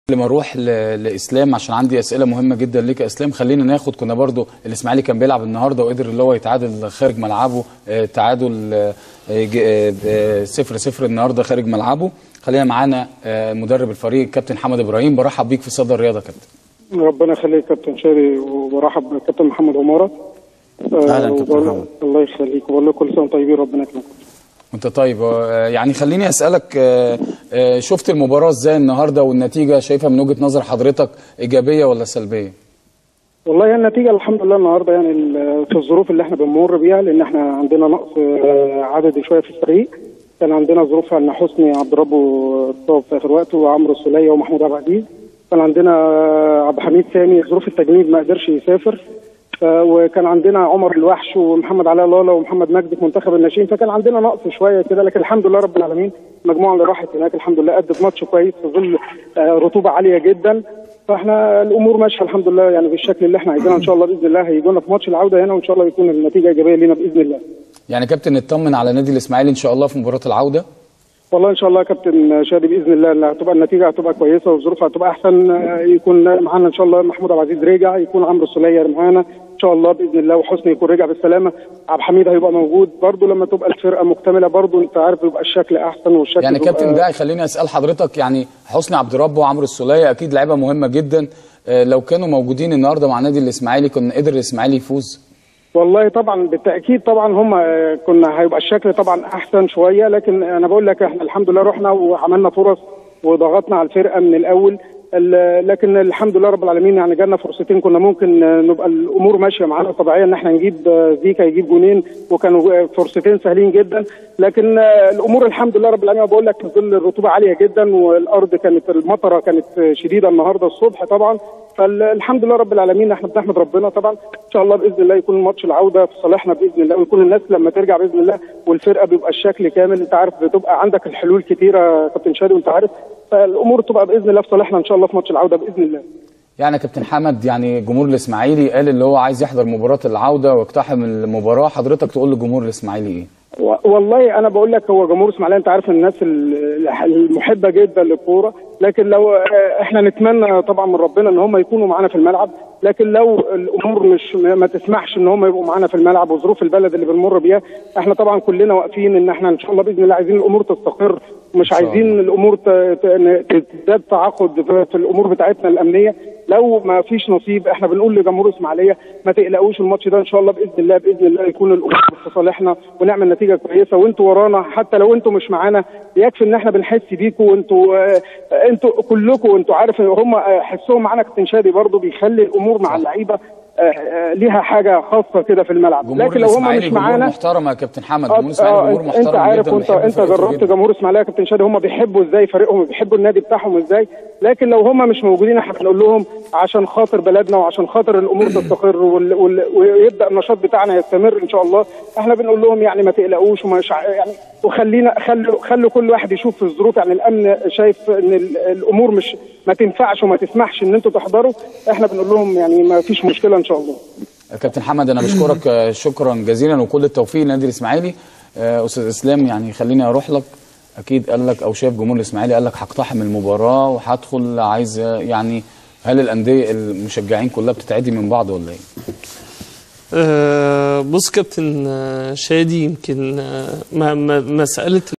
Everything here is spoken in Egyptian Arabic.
قبل ما اروح ل- لاسلام عشان عندي اسئله مهمه جدا ليك يا اسلام خلينا ناخد كنا برضو الاسماعيلي كان بيلعب النهارده وقدر اللي هو يتعادل خارج ملعبه آه، تعادل آه، ج- آه، ب- صفر صفر النهارده خارج ملعبه خلينا معانا آه، مدرب الفريق كابتن حمد ابراهيم برحب بيك في صدى الرياضه كابتن ربنا يخليك كابتن شادي وبرحب بالكابتن محمد عمارة آه، أهلا كابتن وبقول- محمد. الله يخليك وبقول لك كل سنه طيبين ربنا يكرمك وانت طيب آه، يعني خليني اسالك آه، آه، شفت المباراه ازاي النهارده والنتيجه شايفها من وجهه نظر حضرتك ايجابيه ولا سلبيه والله هي النتيجه الحمد لله النهارده يعني ال- في الظروف اللي احنا بنمر بيها لان احنا عندنا نقص آه، عددي شويه في الفريق كان عندنا ظروف ان حسني عبد ربه اتصاب في اخر وقت وعمرو السوليه ومحمود عبد العزيز كان عندنا آه، عبد الحميد سامي ظروف التجنيد ما قدرش يسافر ف- وكان عندنا عمر الوحش ومحمد علاء لالا ومحمد مجدي في منتخب الناشئين فكان عندنا نقص شويه كده لكن الحمد لله رب العالمين المجموعه اللي راحت هناك الحمد لله ادت ماتش كويس في ظل آه، رطوبه عاليه جدا فاحنا الامور ماشيه الحمد لله يعني بالشكل اللي احنا عايزينه ان شاء الله باذن الله هيجونا في ماتش العوده هنا وان شاء الله يكون النتيجه ايجابيه لينا باذن الله يعني كابتن نطمن على نادي الاسماعيلي ان شاء الله في مباراه العوده والله ان شاء الله يا كابتن شادي باذن الله إن هتبقى النتيجه هتبقى كويسه والظروف هتبقى احسن آه، يكون معانا ان شاء الله محمود عبد العزيز رجع يكون عمرو السوليه معانا ان شاء الله باذن الله وحسني يكون رجع بالسلامه عبد الحميد هيبقى موجود برضه لما تبقى الفرقه مكتمله برضه انت عارف يبقى الشكل احسن والشكل يعني بيبقى- كابتن ده يخليني اسال حضرتك يعني حسني عبد ربه وعمرو السوليه اكيد لعيبه مهمه جدا آه، لو كانوا موجودين النهارده مع نادي الاسماعيلي كنا قدر الاسماعيلي يفوز والله طبعا بالتاكيد طبعا هم آه، كنا هيبقى الشكل طبعا احسن شويه لكن انا بقول لك احنا الحمد لله رحنا وعملنا فرص وضغطنا على الفرقه من الاول ال- لكن الحمد لله رب العالمين يعني جالنا فرصتين كنا ممكن آه، نبقى الامور ماشيه معانا طبيعيه ان احنا نجيب آه، زيكا يجيب جونين وكانوا آه، فرصتين سهلين جدا لكن آه، الامور الحمد لله رب العالمين بقول لك في ظل الرطوبه عاليه جدا والارض كانت المطره كانت آه، شديده النهارده الصبح طبعا فالحمد لله رب العالمين احنا بنحمد ربنا طبعا ان شاء الله باذن الله يكون ماتش العوده في صالحنا باذن الله ويكون الناس لما ترجع باذن الله والفرقه بيبقى الشكل كامل انت عارف بتبقى عندك الحلول كتيره يا كابتن شادي وانت عارف فالامور تبقى باذن الله في صالحنا ان شاء الله في ماتش العوده باذن الله يعني يا كابتن حمد يعني جمهور الاسماعيلي قال اللي هو عايز يحضر مباراه العوده ويقتحم المباراه حضرتك تقول لجمهور الاسماعيلي ايه و- والله انا بقول لك هو جمهور اسماعيليه انت عارف الناس ال- المحبه جدا للكوره لكن لو آه، احنا نتمنى طبعا من ربنا ان هم يكونوا معانا في الملعب لكن لو الامور مش ما ما تسمحش ان هم يبقوا معانا في الملعب وظروف البلد اللي بنمر بيها احنا طبعا كلنا واقفين ان احنا ان شاء الله باذن الله عايزين الامور تستقر مش شاء عايزين الله. الامور ت- ت- تزداد تعاقد في في الامور بتاعتنا الامنيه لو ما فيش نصيب احنا بنقول لجمهور اسماعيليه ما تقلقوش الماتش ده ان شاء الله باذن الله باذن الله يكون الامور في صالحنا ونعمل نتيجه كويسه وانتوا ورانا حتى لو انتوا مش معانا يكفي ان احنا بنحس بيكم وانتوا آه، انتوا كلكم وانتوا عارف هم آه، حسهم معانا كابتن شادي برضه بيخلي الامور مع اللعيبه آه، آه، ليها حاجه خاصه كده في الملعب جمهور لكن لو هم الاسماعيلي مش جمهور معانا محترم يا كابتن حمد آه، جمهور الاسماعيلي آه، جمهور انت محترم عارف جدا وانت وبيحب انت فرقته جربت جداً. جمهور اسماعيليه يا كابتن شادي هم بيحبوا ازاي فريقهم بيحبوا النادي بتاعهم ازاي لكن لو هم مش موجودين احنا بنقول لهم عشان خاطر بلدنا وعشان خاطر الامور تستقر وال... وال... ويبدا النشاط بتاعنا يستمر ان شاء الله احنا بنقول لهم يعني ما تقلقوش ومش ع- يعني وخلينا خلوا خلوا كل واحد يشوف في الظروف يعني الامن شايف ان ال- الامور مش ما تنفعش وما تسمحش ان انتوا تحضروا احنا بنقول لهم يعني ما فيش مشكله ان شاء الله كابتن حمد انا بشكرك آه، شكرا جزيلا وكل التوفيق للنادي الاسماعيلي آه، استاذ اسلام يعني خليني اروح لك اكيد قال لك او شايف جمهور الاسماعيلي قال لك هقتحم المباراه وهدخل عايز آه، يعني هل الانديه المشجعين كلها بتتعدي من بعض ولا ايه؟ آه، بص كابتن آه، شادي يمكن آه، ما- ما- مسألة